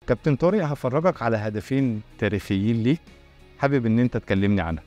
كابتن طارق هفرجك على هدفين تاريخيين ليك حابب ان انت تكلمني عنها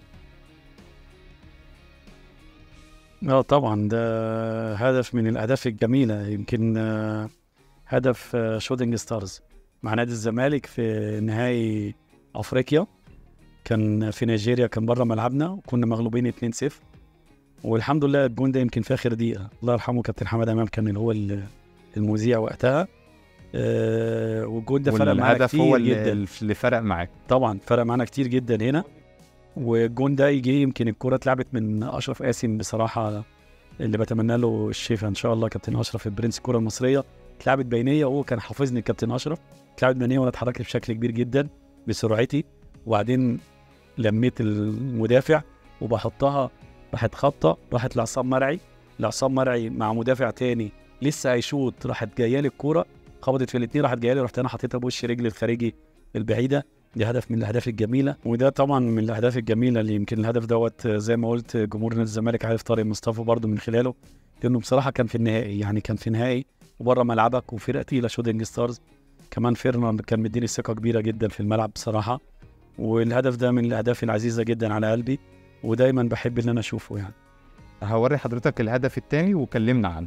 اه طبعا ده هدف من الاهداف الجميله يمكن آه، هدف آه، شوتنج ستارز مع نادي الزمالك في نهائي افريقيا كان في نيجيريا كان بره ملعبنا وكنا مغلوبين 2-0 والحمد لله الجون ده يمكن في اخر دقيقه الله يرحمه كابتن حماد امام كان اللي هو ال- المذيع وقتها آه والجون ده فرق معانا والهدف كتير هو جدا اللي, اللي فرق معاك طبعا فرق معانا كتير جدا هنا والجون ده يجي يمكن الكرة اتلعبت من اشرف قاسم بصراحه اللي بتمنى له الشفاء ان شاء الله كابتن اشرف البرنس الكره المصريه اتلعبت بينيه وهو كان حافظني الكابتن اشرف اتلعبت بينيه وانا اتحركت بشكل كبير جدا بسرعتي وبعدين لميت المدافع وبحطها راحت خبطه راحت لعصام مرعي لعصام مرعي مع مدافع تاني لسه هيشوط راحت جايه لي الكوره خبطت في الاثنين راحت جايه لي رحت انا حطيتها بوش رجلي الخارجي البعيده دي هدف من الاهداف الجميله وده طبعا من الاهداف الجميله اللي يمكن الهدف دوت زي ما قلت جمهور نادي الزمالك عارف طارق مصطفى برضو من خلاله لانه بصراحه كان في النهائي يعني كان في نهائي وبره ملعبك وفرقه تقيله شوتنج ستارز كمان فيرناند كان مديني ثقه كبيره جدا في الملعب بصراحه والهدف ده من الاهداف العزيزه جدا على قلبي ودايما بحب ان انا اشوفه يعني هوري حضرتك الهدف التاني وكلمنا عنه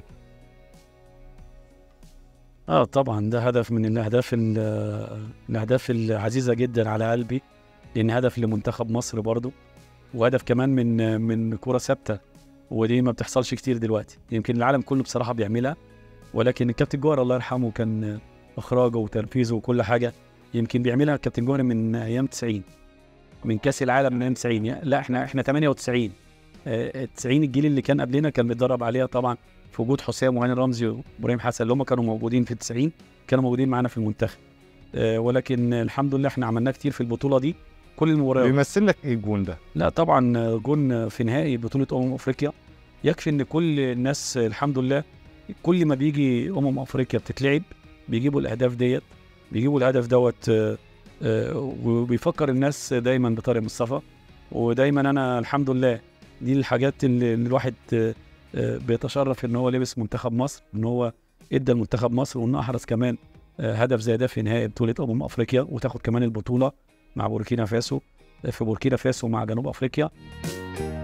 اه طبعا ده هدف من الاهداف ال- الاهداف العزيزه جدا على قلبي لان هدف لمنتخب مصر برضو وهدف كمان من من كره ثابته ودي ما بتحصلش كتير دلوقتي يمكن العالم كله بصراحه بيعملها ولكن الكابتن جوهر الله يرحمه كان اخراجه وتنفيذه وكل حاجه يمكن بيعملها الكابتن جوهر من ايام 90 من كاس العالم من ايام 90 يعني لا احنا احنا 98 آه، 90 الجيل اللي كان قبلنا كان بيتدرب عليها طبعا في وجود حسام وهاني رمزي وابراهيم حسن اللي هم كانوا موجودين في ال 90 كانوا موجودين معانا في المنتخب آه، ولكن الحمد لله احنا عملناه كتير في البطوله دي كل المباريات بيمثل لك ايه الجون ده لا طبعا آه، جون في نهائي بطوله امم افريقيا يكفي ان كل الناس آه، الحمد لله كل ما بيجي امم افريقيا بتتلعب بيجيبوا الاهداف ديت بيجيبوا الهدف دوت آه، آه، وبيفكر الناس دايما بطارق مصطفى ودايما انا الحمد لله دي الحاجات اللي اللي الواحد آه، آه، بيتشرف ان هو لبس منتخب مصر ان هو ادى المنتخب مصر وانه احرز كمان آه، هدف زي ده في نهائي بطوله امم افريقيا وتاخد كمان البطوله مع بوركينا فاسو آه، في بوركينا فاسو مع جنوب افريقيا